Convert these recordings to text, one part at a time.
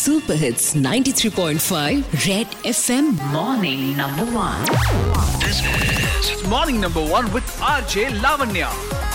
Super Hits 93.5 Red FM Morning Number 1. This is Morning number one with RJ Lavanya.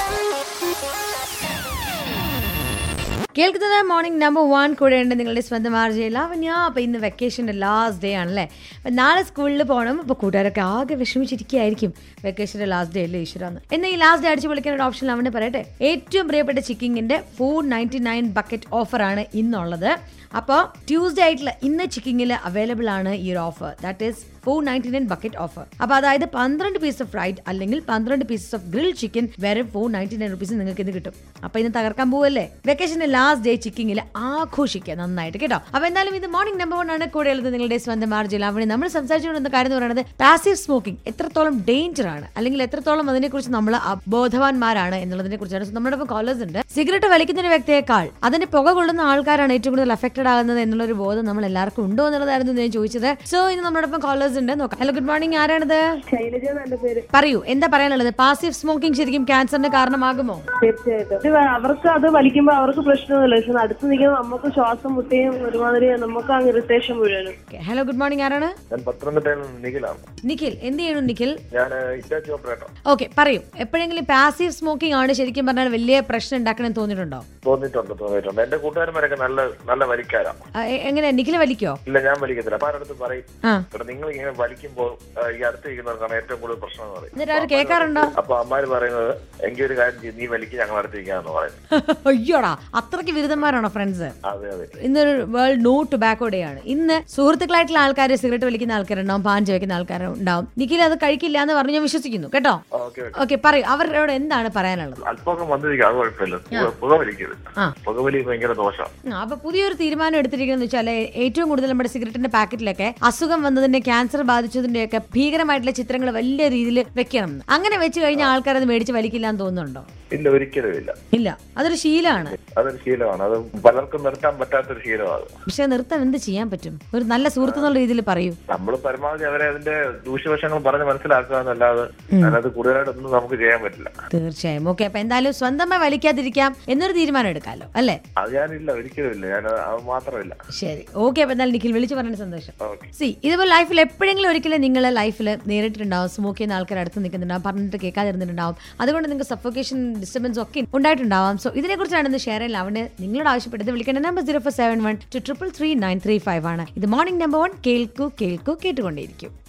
കേൾക്കുന്നത് morning number one കൂടെ ഉണ്ട് നിങ്ങളുടെ സ്വന്തം RJ ലാവണ്യ അപ്പോൾ ഇന്ന് വെക്കേഷൻ്റെ ലാസ്റ്റ് ഡേ ആണല്ലേ അപ്പം നാളെ സ്കൂളിൽ പോകണം അപ്പോൾ കൂട്ടുകാരൊക്കെ ആകെ വിഷമിച്ചിരിക്കുകയായിരിക്കും വെക്കേഷൻ്റെ ലാസ്റ്റ് ഡേ അല്ലേ ഈശ്വരാന്ന് എന്നാൽ ഈ ലാസ്റ്റ് ഡേ അടിച്ച് വിളിക്കാൻ ഒരു ഓപ്ഷൻ അവനെ പറയട്ടെ ഏറ്റവും പ്രിയപ്പെട്ട ചിക്കിങ്ങിൻ്റെ ഫോർ നയൻറ്റി നയൻ ബക്കറ്റ് ഓഫറാണ് ഇന്നുള്ളത് അപ്പോൾ ട്യൂസ്ഡേ ആയിട്ടുള്ള ഇന്ന് ചിക്കിങ്ങിൽ അവൈലബിൾ ആണ് ഈ ഒരു offer that is four ninety nine bucket offer അപ്പോൾ അതായത് പന്ത്രണ്ട് പീസ് ഓഫ് ഫ്രൈഡ് അല്ലെങ്കിൽ പന്ത്രണ്ട് പീസസ് ഓഫ് ഗ്രിൽ ചിക്കൻ വരെ ഫോർ നയൻറ്റി നയൻ റുപ്പീസ് നിങ്ങൾക്ക് ഇന്ന് കിട്ടും അപ്പോൾ ഇന്ന് തകർക്കാൻ പോവല്ലേ വെക്കേഷന്റെ ലാസ്റ്റ് ഡേ ചിക്കിങ്ങിൽ ആഘോഷിക്കുക നന്നായിട്ട് കേട്ടോ അപ്പോൾ എന്തായാലും ഇത് മോർണിംഗ് നമ്പർ വൺ ആണ് കൂടെ ഉള്ളത് നിങ്ങളുടെ സ്വന്തം മാർജിൽ അവിടെ നമ്മൾ സംസാരിച്ചുകൊണ്ടിരുന്ന കാര്യം എന്ന് പറയുന്നത് പാസീവ് സ്മോക്കിംഗ് എത്രത്തോളം ഡേഞ്ചർ ആണ് അല്ലെങ്കിൽ എത്രത്തോളം അതിനെക്കുറിച്ച് നമ്മൾ ബോധവാന്മാരാണ് എന്നുള്ളതിനെ കുറിച്ചാണ് നമ്മുടെ കോളേജ് ഉണ്ട് സിഗരറ്റ് വലിക്കുന്ന ഒരു വ്യക്തിയേക്കാൾ അതിന് പുക കൊള്ളുന്ന ആൾക്കാരാണ് ഏറ്റവും കൂടുതൽ അഫക്റ്റഡ് ആകുന്നത് എന്നുള്ളൊരു ബോധം നമ്മൾ എല്ലാവർക്കും ഉണ്ടോ എന്നുള്ളതായിരുന്നു ഞാൻ ചോദിച്ചത് സോ ഇന്ന് നമ്മുടെ കോളേജ് ഉണ്ട് നോക്കാം ഹലോ ഗുഡ് മോർണിംഗ് ആരാണിത് ശൈലജ എന്നെ പേര് പറയൂ എന്താ പറയാനുള്ളത് പാസീവ് സ്മോക്കിംഗ് ശരിക്കും ക്യാൻസറിന് കാരണമാകുമോ തീർച്ചയായിട്ടും ഇത് അവർക്ക് അത് വലിക്കുമ്പോ അവർക്ക് പ്രശ്നമൊന്നുമില്ല പക്ഷെ അടുത്ത് നിൽക്കുമ്പോൾ നമുക്ക് ശ്വാസം മുട്ടിയും ഒരുമാതിരി നമുക്ക് അങ്ങ് ഇറിറ്റേഷൻ മുഴുവനും ഹലോ ഗുഡ് മോർണിംഗ് ആരാണ് ഞാൻ പത്തനംതിട്ടയിൽ നിന്ന് നിഖിലാണ് നിഖിൽ എന്ത് ചെയ്യണു നിഖിൽ ഞാൻ ഇറ്റാച്ചി ഓപ്പറേറ്റർ ഓക്കെ പറയൂ എപ്പോഴെങ്കിലും പാസീവ് സ്മോക്കിംഗ് ആണ് ശരിക്കും പറഞ്ഞാൽ വലിയ പ്രശ്നം ഉണ്ടാക്കണം തോന്നിയിട്ടുണ്ടോ തോന്നിയിട്ടുണ്ട് തോന്നിയിട്ടുണ്ട് എന്റെ കൂട്ടുകാരന്മാരൊക്കെ നല്ല നല്ല വലിക്കാരാ ആ, എ- എങ്ങനെ നിഖിൽ വലിക്കോ ഇല്ല ഞാൻ വലിക്കത്തില്ല അപ്പൊ ആരുടെ അടുത്ത് പറയും ആ ഇവിടെ നിങ്ങൾ ഇങ്ങനെ വലിക്കുമ്പോ ആ, ഈ അടുത്ത് ഇരിക്കുന്നവർക്കാണ് ഏറ്റവും കൂടുതൽ പ്രശ്നം എന്ന് പറയും എന്നിട്ട് അവർ കേൾക്കാറുണ്ടോ അപ്പൊ അമ്മാര് പറയുന്നത് എങ്കിൽ ഒരു കാര്യം ചെയ്യും നീ വലിക്ക് ഞങ്ങൾ അടുത്തിരിക്കാന്ന് പറയും അയ്യോടാ അത്രയ്ക്ക് വിരുദ്ധന്മാരാണോ ഫ്രണ്ട്സ് അതെ അതെ ഇന്നൊരു വേൾഡ് നോ ടുബാക്കോ ഡേ ആണ് ഇന്ന് സുഹൃത്തുക്കളായിട്ടുള്ള ആൾക്കാർ സിഗരറ്റ് വലിക്കുന്ന ആൾക്കാരുണ്ടാവും പാൻ ചോദിക്കുന്ന ആൾക്കാരുണ്ടാവും നിഖിൽ അത് കഴിക്കില്ല എന്ന് പറഞ്ഞ് ഞാൻ വിശ്വസിക്കുന്നു കേട്ടോ ഓക്കെ ഓക്കെ ഓക്കെ പറയൂ അവരോട് എന്താണ് പറയാനുള്ളത് അല്പമൊക്കെ വന്നിരിക്കും അത് കുഴപ്പമില്ല പുക- പുക വലിക്കരുത് ആ. പുകവലി ഭയങ്കര ദോഷമാണ് ആ, അപ്പൊ പുതിയൊരു തീരുമാനം എടുത്തിരിക്കുന്നത് വെച്ചാൽ ഏറ്റവും കൂടുതൽ നമ്മുടെ സിഗരറ്റിന്റെ പാക്കറ്റിലൊക്കെ അസുഖം വന്നതിന്റെ ക്യാൻസർ ബാധിച്ചതിന്റെ ഒക്കെ ഭീകരമായിട്ടുള്ള ചിത്രങ്ങൾ വലിയ രീതിയിൽ വെക്കണം എന്ന്. അങ്ങനെ വെച്ച് കഴിഞ്ഞാൽ ആൾക്കാർ അത് മേടിച്ച് വലിക്കില്ല എന്ന് തോന്നുന്നുണ്ടോ ഇല്ല ഒരിക്കലും ഇല്ല ഇല്ല അതൊരു ശീലമാണ് അതൊരു ശീലമാണ് അത് പലർക്കും നിർത്താൻ പറ്റാത്തൊരു ശീലമാണ് പക്ഷെ നിർത്താൻ എന്ത് ചെയ്യാൻ പറ്റും ഒരു നല്ല സുഹൃത്ത് എന്നുള്ള രീതിയിൽ പറയൂ നമ്മൾ പരമാവധി അവരെ അതിന്റെ ദൂഷ്യവശങ്ങൾ പറഞ്ഞ് മനസ്സിലാക്കുക എന്നല്ലാതെ അതിനകത്ത് കൂടുതലായിട്ടൊന്നും നമുക്ക് ചെയ്യാൻ പറ്റില്ല തീർച്ചയായും ഓക്കെ അപ്പൊ എന്തായാലും സ്വന്തമായി വലിക്കാതിരിക്കാം എന്നൊരു തീരുമാനം എടുക്കാമല്ലോ അല്ലേ അത് ഞാനില്ല ഒരിക്കലും ഇല്ല ഞാൻ അത് മാത്രമില്ല ശരി ഓക്കെ അപ്പൊ എന്തായാലും നിഖിൽ വിളിച്ചു പറഞ്ഞ സന്തോഷം ഓക്കെ സി ഇതുപോലെ ലൈഫിൽ എപ്പോഴെങ്കിലും ഒരിക്കലും നിങ്ങൾ ലൈഫിൽ നേരിട്ടുണ്ടാവും സ്മോക്ക് ചെയ്യുന്ന ആൾക്കാർ അടുത്ത് നിൽക്കുന്നുണ്ടാവും പറഞ്ഞിട്ട് കേൾക്കാതിരുന്നിട്ടുണ്ടാവും അതുകൊണ്ട് നിങ്ങൾക്ക് സഫോക്കേഷൻ ഡിസ്റ്റർബൻസ് ഒക്കെ ഉണ്ടായിട്ടുണ്ടാവാം സോ ഇതിനെക്കുറിച്ചാണ് ഇന്ന് ഷെയർ ചെയ്യാൻ അവന് നിങ്ങളോട് ആവശ്യപ്പെട്ടത് വിളിക്കേണ്ട number zero four seven one two triple three nine three five ആണ് ഇത് മോർണിംഗ് നമ്പർ വൺ കേൾക്കൂ കേൾക്കൂ കേട്ടുകൊണ്ടേയിരിക്കും